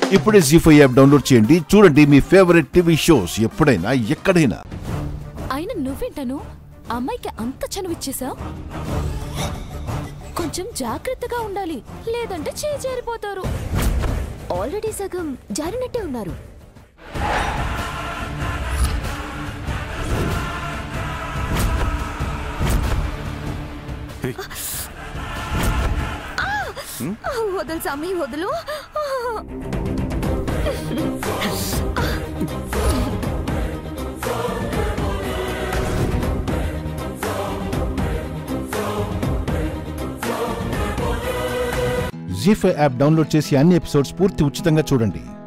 ఇప్పుడే G five app download చేయండి చూడండి మీ ఫేవరెట్ టీవీ షోస్ ఎప్పుడైనా ఎక్కడైనా అయినా నువ్వేంటను అమ్మాయికి అంత చనువిచ్చేసావు కొంచెం జాగ్రత్తగా ఉండాలి లేదంటే చేజారిపోతారు ఆల్రెడీ సగం జారినట్టే ఉన్నారు ఆ, వదులు సామి వదులు ఆ. జీ ఫైవ్ యాప్ డౌన్లోడ్ చేసి అన్ని ఎపిసోడ్స్ పూర్తి ఉచితంగా చూడండి